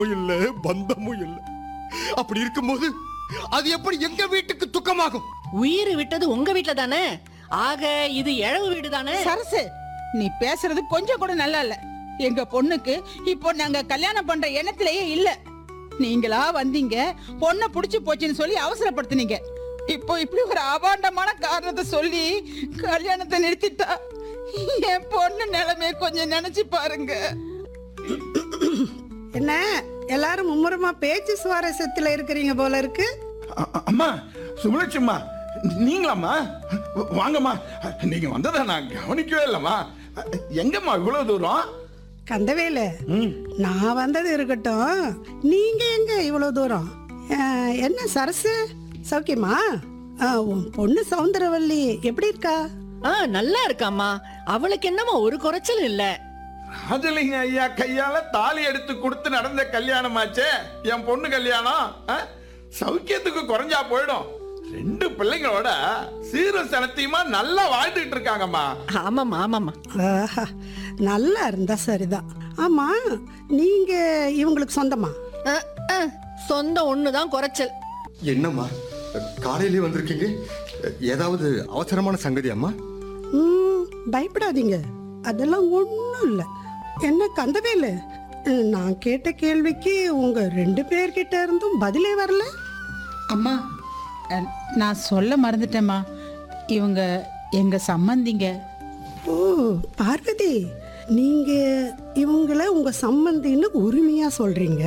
இல்ல பந்தமும் இல்ல அப்படி இருக்கும்போது அது எப்படி எங்க வீட்டுக்கு துக்கமாகும் உயிர் விட்டது உங்க வீட்ல தானே ஆக இது இழவு வீடு தானே சரசு நீ பேசுறது கொஞ்சம் கூட நல்லா இல்ல எங்க பொண்ணுக்கு இப்போ நாங்க கல்யாணம் பண்ற எண்ணத்திலேயே இல்ல நீங்களா வந்தீங்க பொண்ணை புடிச்சு போச்சுன்னு சொல்லி அவசரப்படுத்துனீங்க இப்போ இப்படி ஒரு அபாண்டமான காரணத்தை சொல்லி கல்யாணத்தை நிறுத்திட்டா என் பொண்ணு நிலைமைய கொஞ்சம் நினைச்சு பாருங்க என்ன எல்லாரும் மும்முரமா பேச்சு சுவாரஸ்யத்துல இருக்கிறீங்க போல இருக்கு அ- அ- அம்மா சுபலட்சும்மா நீங்களாம்மா வ- வாங்கம்மா நீங்க வந்ததை நான் கவனிக்கவே இல்லைம்மா எங்கம்மா இவ்வளவு தூரம் கந்தவேலு நான் வந்தது இருக்கட்டும் நீங்க எங்க இவ்வளவு தூரம் அஹ், என்ன சரசு சௌக்கியமா அஹ், உன் பொண்ணு சௌந்தரவல்லி எப்படி இருக்கா ஆ நல்லா இருக்காம்மா அவளுக்கு என்னமோ ஒரு குறைச்சல் இல்ல ராஜலிங்க ஐயா கையால தாலி எடுத்து கொடுத்து நடந்த கல்யாணமாச்சே என் பொண்ணு கல்யாணம் அ? சௌக்கியத்துக்கு குறைஞ்சா போயிடும் ரெண்டு பிள்ளைங்களோட சீரும் சனத்தையுமா நல்லா வாழ்ந்துட்டு இருக்காங்கம்மா ஆமாம்மா ஆமாம்மா ஆஹா, நல்லா இருந்தா சரிதான் ஆமா நீங்க இவங்களுக்கு சொந்தமா அ, அ, சொந்த ஒண்ணுதான் குறைச்சல் என்னம்மா காலையிலே வந்திருக்கீங்க ஏதாவது அவசரமான சங்கதி அம்மா ம், பயப்படாதீங்க அதெல்லாம் ஒன்றும் இல்லை என்ன கந்தவேலு அஹ், நான் கேட்ட கேள்விக்கு உங்க ரெண்டு பேர்கிட்ட இருந்தும் பதிலே வரல அம்மா அஹ், நான் சொல்ல மறந்துட்டேம்மா இவங்க எங்க சம்மந்திங்க ஓ பார்வதி நீங்க இவங்கள உங்க சம்பந்தின்னு உரிமையா சொல்றீங்க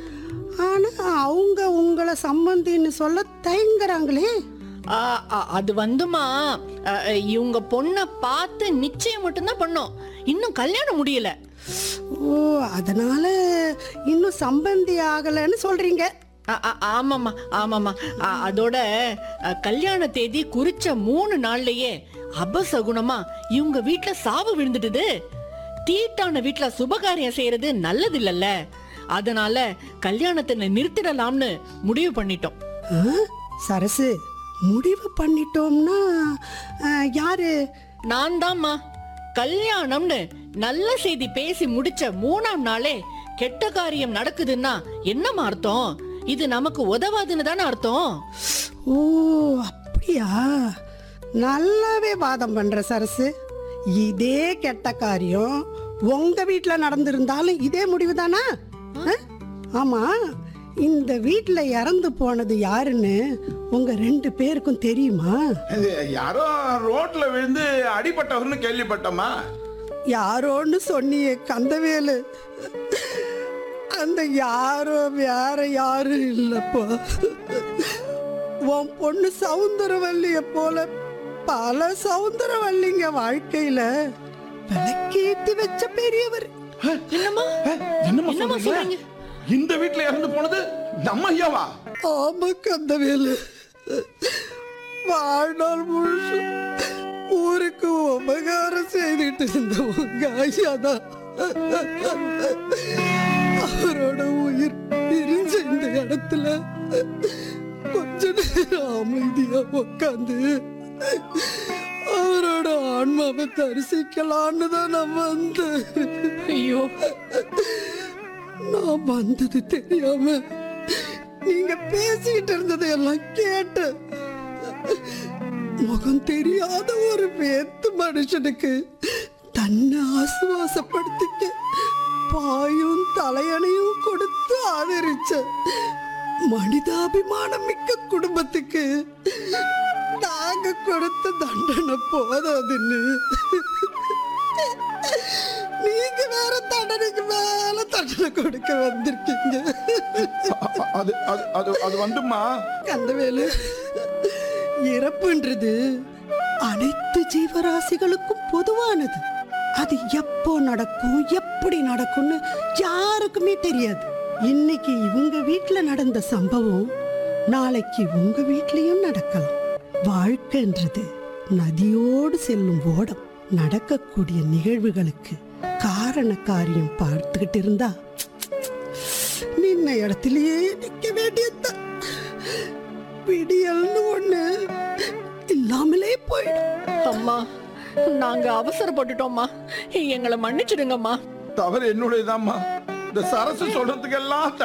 ஆனா அவங்க உங்களை சம்பந்தின்னு சொல்ல தயங்குறாங்களே ஆ, ஆ, அது வந்துமா அ, அ, இவங்க பொண்ணை பார்த்து நிச்சயம் மட்டும்தான் பண்ணோம் இன்னும் கல்யாணம் முடியல ஓ அதனால இன்னும் சம்பந்தி ஆகலைன்னு சொல்றீங்க ஆ, ஆ, ஆமாம்மா ஆமாம்மா ஆ, அதோட அ, கல்யாண தேதி குறிச்ச மூணு நாள்லயே அபசகுணமா இவங்க வீட்ல சாவு விழுந்துடுது தீட்டான வீட்ல சுபகாரியம் செய்யறது நல்லது இல்லல்ல அதனால கல்யாணத்தை நிறுத்திடலாம்னு முடிவு பண்ணிட்டோம் ஆ, சரசு முடிவு பண்ணிட்டோம்னா ஆ, யாரு நான் தாம்மா கல்யாணம்னு நல்ல செய்தி பேசி முடிச்ச மூணாம் நாளே கெட்ட காரியம் நடக்குதுன்னா என்னம்மா அர்த்தம் இது நமக்கு உதவாதுன்னு தானே அர்த்தம் ஓ அப்படியா நல்லாவே வாதம் பண்ற சரசு இதே கெட்ட காரியம் உங்க வீட்ல நடந்திருந்தாலும் இதே முடிவு தானா ஆமா இந்த வீட்ல இறந்து போனது யாருன்னு உங்க ரெண்டு பேருக்கும் தெரியுமா இது யாரோ ரோட்ல விழுந்து அடிபட்டவர்னு கேள்விப்பட்டோமா யாரோன்னு சொன்னியே கந்தவேலு அந்த யாரோ வேற யாரும் இல்லப்பா உன் பொண்ணு சவுந்தரவல்லிய போல பல சவுந்தரவல்லிங்க வாழ்க்கையில விளக்கேத்தி வச்ச பெரியவர் என்னம்மா என்னம்மா என்னம்மா சொல்றீங்க சொல்றீங்க? இந்த வீட்ல இறந்து போனது நம்ம ஐயாவா ஆமா கந்தவேலு வாழ்நாள் முழுசு ஊருக்கு உபகாரம் செய்துட்டு இருந்த உங்க ஐயாதான் அவரோட உயிர் பிரிஞ்ச இந்த இடத்துல கொஞ்ச நேரம் அமைதியா உட்காந்து அவரோட ஆன்மாவை தரிசிக்கலான்னு தான் நான் வந்தேன் ஐயோ நான் வந்தது தெரியாம நீங்க பேசிட்டு இருந்ததை எல்லாம் கேட்டு முகம் தெரியாத ஒரு வேத்து மனுஷனுக்கு தன்னை ஆசுவாசப்படுத்திக்க பாயும் தலையணையும் கொடுத்து ஆதரிச்ச மனிதாபிமானம் மிக்க குடும்பத்துக்கு நாங்க கொடுத்த தண்டனை போதாதுன்னு நீங்க வேற தண்டனைக்கு மேல தண்டனை கொடுக்க வந்திருக்கீங்க அ- அ- அது அது அது அது வந்துமா கந்தவேலு இறப்புன்றது அனைத்து ஜீவராசிகளுக்கும் பொதுவானது அது எப்போ நடக்கும் எப்படி நடக்கும்னு யாருக்குமே தெரியாது இன்னைக்கு இவங்க வீட்ல நடந்த சம்பவம் நாளைக்கு உங்க வீட்லயும் நடக்கலாம் வாழ்க்கைன்றது நதியோடு செல்லும் ஓடம் நடக்கக்கூடிய நிகழ்வுகளுக்கு காரண காரியம் பார்த்துக்கிட்டு இருந்தா நின்ன இடத்திலேயே நிக்க வேண்டியதுதான் விடியல்னு ஒண்ணு இல்லாமலே போயிடும் அம்மா நாங்க அவசரப்பட்டுட்டோம்மா எங்களை மன்னிச்சிடுங்கம்மா தவறு என்னுடையதாம்மா இந்த சரசு சொல்றதுக்கெல்லாம்